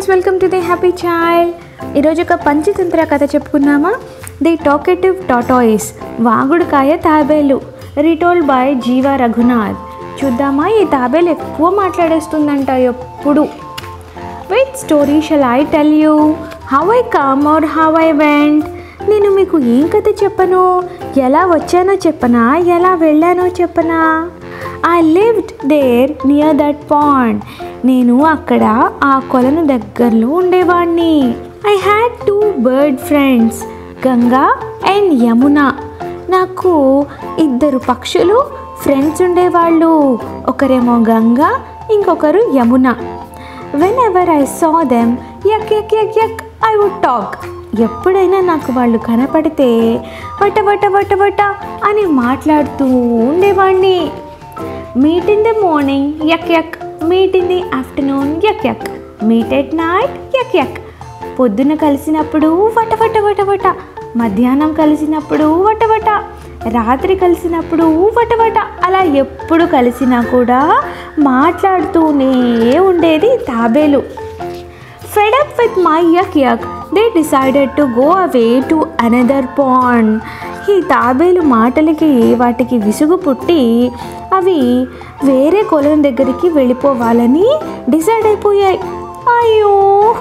welcome to the happy child ఈరోజు ఒక పంచతంత్ర కథ చెప్పుకుందామా ది టాకెటివ్ టాటాయిస్ వాగుడుకాయ తాబేలు రిటోల్డ్ బై జీవా రఘునాథ్ చూద్దామా ఈ తాబేలు ఎక్కువ మాట్లాడేస్తుందంట ఎప్పుడు with story shall I tell you how I come or how I went నేను మీకు ఏం కథ చెప్పను ఎలా వచ్చానో చెప్పనా ఎలా వెళ్ళానో చెప్పనా I lived there near that pond నేను అక్కడ ఆ కొలను దగ్గరలో ఉండేవాడిని I had two bird friends Ganga and Yamuna నాకు ఇద్దరు పక్షులు ఫ్రెండ్స్ ఉండేవాళ్ళు ఒకరేమో గంగా ఇంకొకరు Yamuna whenever I saw them yak yak yak yak I would talk ఎప్పుడైనా నాకు వాళ్ళు కనపడితే వట వట వట వట అని మాట్లాడుతూ ఉండేవాడిని meet in the morning yak yak meet in the afternoon yak yak meet at night yak yak పొద్దున కలిసినప్పుడు వట వట వట వట మధ్యాహ్నం కలిసినప్పుడు వట వట రాత్రి కలిసినప్పుడు వట వట అలా ఎప్పుడు కలిసినా కూడా మాట్లాడుతూనే ఉండేది తాబేలు fed up with my yak yak they decided to go away to another pond ఈ తాబేలు మాటలకి వాటికి విసుగు పుట్టి అవి వేరే కొలం దగ్గరికి వెళ్ళిపోవాలని డిసైడ్ అయిపోయాయి అయ్యో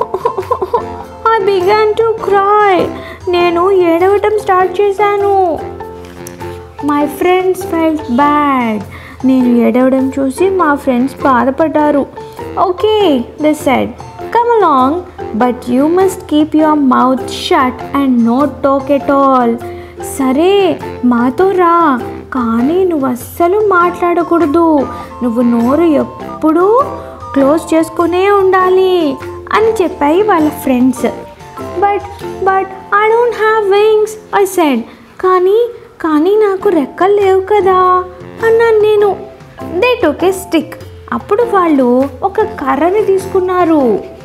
ఐ బిగాన్ టు క్రై నేను ఏడవటం స్టార్ట్ చేశాను మై ఫ్రెండ్స్ ఫెల్ట్ బ్యాడ్ నేను ఏడవడం చూసి మా ఫ్రెండ్స్ బాధపడ్డారు okay they said come along but you must keep your mouth shut and not talk at all సరే మాతో రా కానీ నువ్వు అస్సలు మాట్లాడకూడదు నువ్వు నోరు ఎప్పుడూ క్లోజ్ చేసుకునే ఉండాలి అని చెప్పాయి వాళ్ళ friends but but I don't have wings I said కానీ కానీ నాకు రెక్కలు లేవు కదా అన్నాను నేను దే టోక్ ఏ స్టిక్ అప్పుడు వాళ్ళు ఒక కర్రని తీసుకున్నారు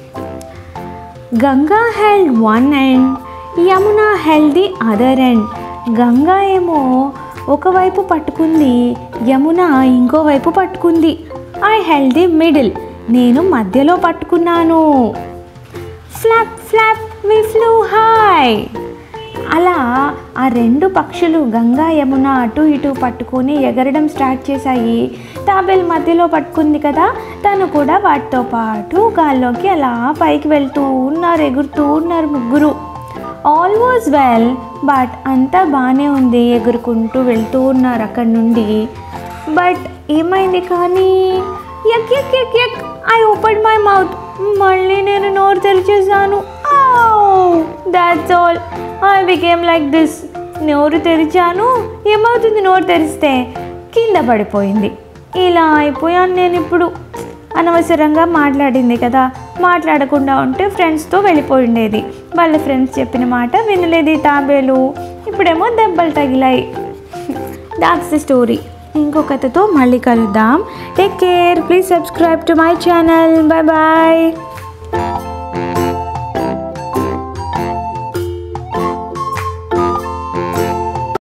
Ganga held one end Yamuna held the other end Ganga ఏమో ఒకవైపు పట్టుకుంది యమున ఇంకోవైపు పట్టుకుంది ఐ హెల్డ్ ది మిడిల్ నేను మధ్యలో పట్టుకున్నాను flap flap we flew high అలా ఆ రెండు పక్షులు గంగా యమున అటు ఇటు పట్టుకొని ఎగరడం స్టార్ట్ చేశాయి తాబేలు మధ్యలో పట్టుకుంది కదా తను కూడా వాటితో పాటు గాల్లోకి అలా పైకి వెళ్తూ ఉన్నారు ఎగురుతూ ఉన్నారు ముగ్గురు ఆల్ వాజ్ వెల్ బట్ అంతా బాగానే ఉంది ఎగురుకుంటూ వెళ్తూ ఉన్నారు అక్కడి నుండి బట్ ఏమైంది కానీ yak yak yak yak I open my mouth మళ్ళీ నేను నోరు తెరిచేసాను that's all I became like this నోరు తెరిచాను ఏమవుతుంది నోరు తెరిస్తే కింద పడిపోయింది ఇలా అయిపోయాను నేను ఇప్పుడు అనవసరంగా మాట్లాడింది కదా మాట్లాడకుండా ఉంటే ఫ్రెండ్స్తో వెళ్ళిపోయి ఉండేది వాళ్ళ ఫ్రెండ్స్ చెప్పిన మాట వినలేదు ఈ తాబేలు ఇప్పుడేమో దెబ్బలు తగిలాయి దాట్స్ ది స్టోరీ ఇంకో కథతో మళ్ళీ కలుద్దాం take care please subscribe to my channel bye bye